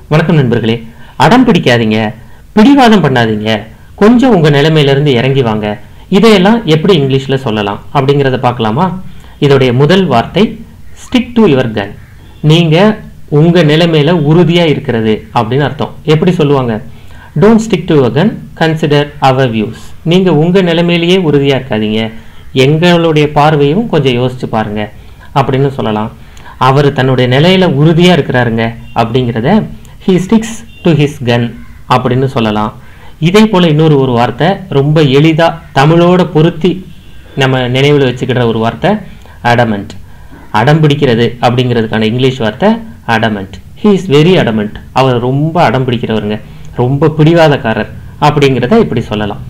வணக்கம் நண்பர்களே அடம் பிடிக்காதீங்க பிடிவாதம் பண்ணாதீங்க கொஞ்சம் உங்க நிலைமையிலிருந்து இறங்கி வாங்க இதையெல்லாம் எப்படி இங்கிலீஷ்ல சொல்லலாம் அப்படிங்கிறத பார்க்கலாமா இதோடைய முதல் வார்த்தை ஸ்டிக் டு யுவர் கன் நீங்க உங்க நிலைமையில உறுதியா இருக்கிறது அப்படின்னு அர்த்தம் எப்படி சொல்லுவாங்க don't stick to your gun consider our views நீங்க உங்க நிலைமையிலேயே உறுதியா இருக்காதீங்க எங்களுடைய பார்வையும் கொஞ்சம் யோசிச்சு பாருங்க அப்படின்னு சொல்லலாம் அவர் தன்னுடைய நிலையில உறுதியா இருக்கிறாருங்க அப்படிங்கிறத he sticks to his gun அப்படின்னு சொல்லலாம் இதே போல இன்னொரு ஒரு வார்த்தை ரொம்ப எளிதா தமிழோட பொருத்தி நம்ம நினைவில் வச்சுக்கிற ஒரு வார்த்தை அடமெண்ட் அடம் பிடிக்கிறது அப்படிங்கிறதுக்கான இங்கிலீஷ் வார்த்தை adamant he is very adamant அவர் ரொம்ப அடம் பிடிக்கிறவருங்க ரொம்ப பிடிவாதக்காரர் அப்படிங்கிறத இப்படி சொல்லலாம்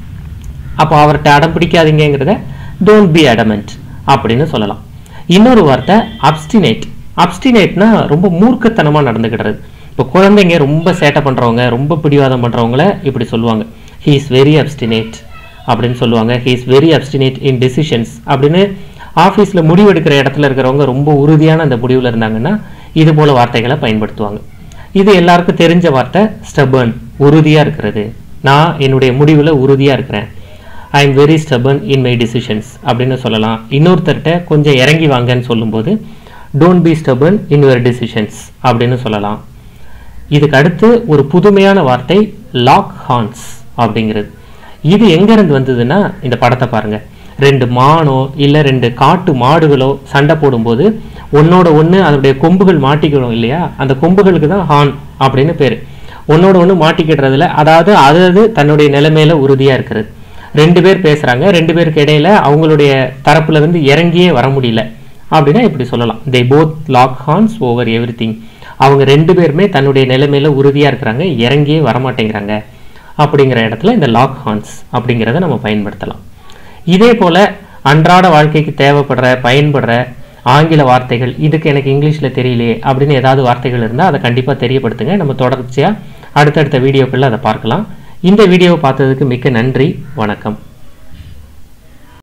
அப்போ அவர்கிட்ட அடம் பிடிக்காதீங்கிறத டோன்ட் பி அடமெண்ட் அப்படின்னு சொல்லலாம் இன்னொரு வார்த்தை அப்ஸ்டினேட் அப்ஸ்டினேட்னா ரொம்ப மூர்க்கத்தனமா நடந்துக்கிடுறது இப்போ குழந்தைங்க ரொம்ப சேட்டை பண்றவங்க ரொம்ப பிடிவாதம் பண்றவங்கள இப்படி சொல்லுவாங்க ஹீ இஸ் வெரி அப்ஸ்டினேட் அப்படின்னு சொல்லுவாங்க he is very obstinate in decisions அப்படின்னு ஆஃபீஸில் முடிவெடுக்கிற இடத்துல இருக்கிறவங்க ரொம்ப உறுதியான அந்த முடிவில் இருந்தாங்கன்னா இது போல வார்த்தைகளை பயன்படுத்துவாங்க இது எல்லாருக்கும் தெரிஞ்ச வார்த்தை ஸ்டபர்ன் உறுதியா இருக்கிறது நான் என்னுடைய முடிவில் உறுதியா இருக்கிறேன் I am very stubborn in my decisions அப்படின்னு சொல்லலாம் இன்னொருத்தர்கிட்ட கொஞ்சம் இறங்கி வாங்கன்னு சொல்லும்போது don't be stubborn in your decisions அப்படின்னு சொல்லலாம் இதுக்கு அடுத்து ஒரு புதுமையான வார்த்தை லாக் ஹார்ன்ஸ் அப்படிங்கிறது இது எங்கேருந்து வந்ததுன்னா இந்த படத்தை பாருங்க ரெண்டு மானோ இல்லை ரெண்டு காட்டு மாடுகளோ சண்டை போடும்போது ஒன்னோட ஒன்று அதனுடைய கொம்புகள் மாட்டிக்கணும் இல்லையா அந்த கொம்புகளுக்கு தான் ஹார்ன் அப்படின்னு பேர் ஒன்னோட ஒன்று மாட்டிக்கிடுறதுல அதாவது அது தன்னுடைய நிலைமையில உறுதியா இருக்கிறது ரெண்டு பேர் பேசுறாங்க ரெண்டு பேருக்கு இடையில அவங்களுடைய தரப்புல இருந்து இறங்கியே வர முடியல அப்படின்னா இப்படி சொல்லலாம் they both lock horns over every அவங்க ரெண்டு பேருமே தன்னுடைய நிலைமையில உறுதியா இருக்கிறாங்க இறங்கியே வரமாட்டேங்கிறாங்க அப்படிங்கிற இடத்துல இந்த லாக் ஹார்ன்ஸ் அப்படிங்கிறத நம்ம பயன்படுத்தலாம் இதே போல அன்றாட வாழ்க்கைக்கு தேவைப்படுற பயன்படுற ஆங்கில வார்த்தைகள் இதுக்கு எனக்கு இங்கிலீஷ்ல தெரியலையே அப்படின்னு ஏதாவது வார்த்தைகள் இருந்தால் அதை கண்டிப்பா தெரியப்படுத்துங்க நம்ம தொடர்ச்சியா அடுத்தடுத்த வீடியோக்களில் அதை பார்க்கலாம் இந்த வீடியோவை பார்த்ததுக்கு மிக்க நன்றி வணக்கம்